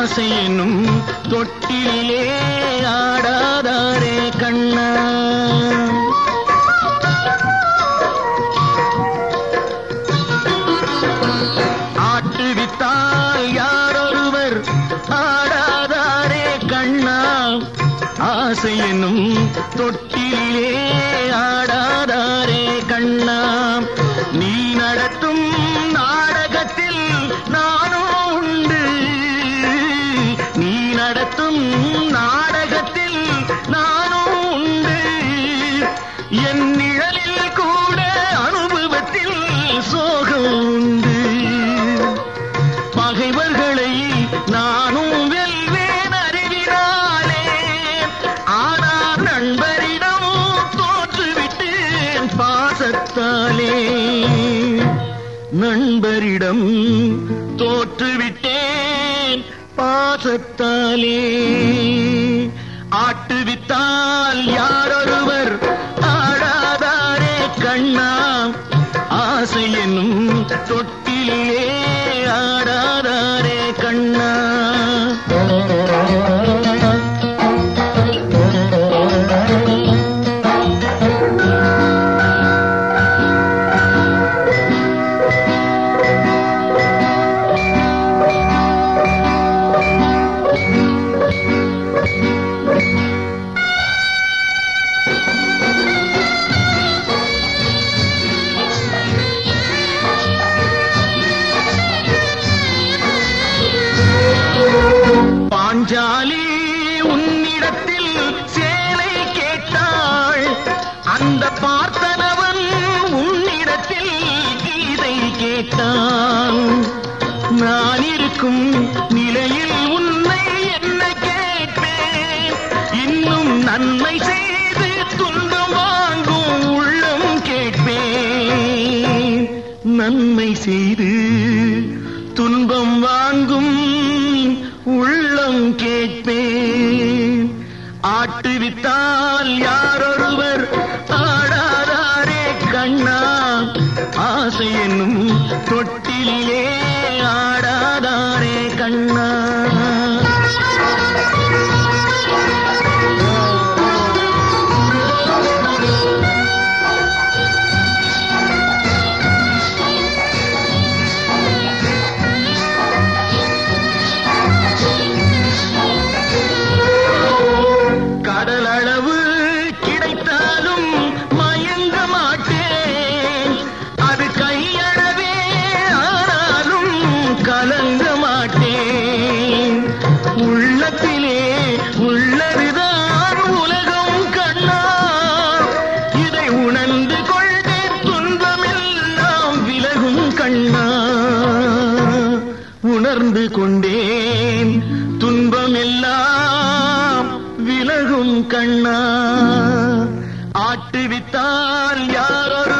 ஆசை என்னும் தொட்டிலே ஆடாதாரே கண்ணா ஆட்டுவித்தால் யாரொருவர் ஆடாதாரே கண்ணா ஆசை என்னும் தொட்டிலே ஆடாதாரே கண்ணா நீ நடத்தும் நாடகத்தில் நானும் உண்டு நீ நடத்தும் நாடகத்தில் நானும் உண்டு என் நிழலில் கூட அனுபவத்தில் சோகம் உண்டு பகைவர்களை நானும் வெல்வேன் அறிவினாலே ஆனால் நண்பரிடம் தோற்றுவிட்டேன் பாசத்தாலே நண்பரிடம் தோற்றுவிட்டேன் பாசத்தாலே ஆட்டுவித்தால் யாரொருவர் ஆடாதாரே கண்ணா ஆசை என்னும் தொட்டிலே ஆடாதாரே கண்ணா பாஞ்சாலி உன்னிடத்தில் சேலை கேட்டாள் அந்த பார்த்தனவன் உன்னிடத்தில் கீதை கேட்டான் நான் இருக்கும் நிலையில் உன்னை என்ன கேட்பேன் இன்னும் நன்மை செய்து துன்பம் வாங்கும் உள்ளம் கேட்பேன் நன்மை செய்து துன்பம் வாங்கும் உள்ளம் கேட்பேன் ஆட்டுவித்தால் யாரொருவர் ஆடாதாரே கண்ணா ஆசை என்னும் தொட்டிலே ஆடாதாரே கண்ணா கடலளவு கிடைத்தாலும் மயங்க மாட்டேன் அது கையளவே ஆனாலும் கலங்க மாட்டேன் உள்ளத்திலே உள்ளதுதான் உலகம் கண்ணா இதை உணர்ந்து கொண்டே துன்பமெல்லாம் விலகும் கண்ணா உணர்ந்து கொண்டேன் துன்பமெல்லாம் விலகும் கண்ணா ஆட்டுவித்தால் யாரொரு